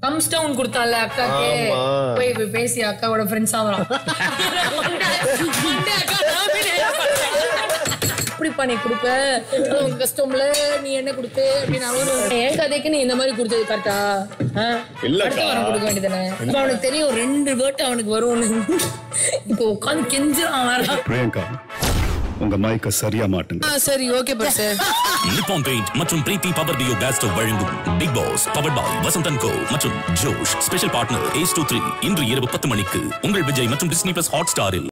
Thumbs down கொடுத்தால அக்காக்கு ஆமா. போய் போய் பேசி அக்காவோட ஃப்ரெண்ட்ஸ் ஆகலாம் இப்படிப்பா நீ கொடுப்ப அது உங்க கஷ்டம்ல நீ என்ன கொடுத்த அப்படின்னு அவரும் என் கதைக்கு நீ இந்த மாதிரி கொடுத்தது கரெக்டா இல்லக்கா. அடுத்த வாரம் கொடுக்க வேண்டியதானே இப்ப அவனுக்கு தெரியும் ஒரு ரெண்டு வேர்ட் அவனுக்கு வரும்னு இப்போ உட்காந்து கெஞ்சுறான் வரான் பிரியங்கா உங்க மைக்க சரியா மாட்டுங்க சரி ஓகே பஸ் நிப்பான் பெயிண்ட் மற்றும் Preethi power duo gas stove வழங்கும் பிக் பாஸ் பவர் பாய் வசந்தன் கோ மற்றும் Josh special partner A two three இன்று இரவு பத்து மணிக்கு உங்கள் விஜய் மற்றும் டிஸ்னி பிளஸ் ஹாட் ஸ்டாரில்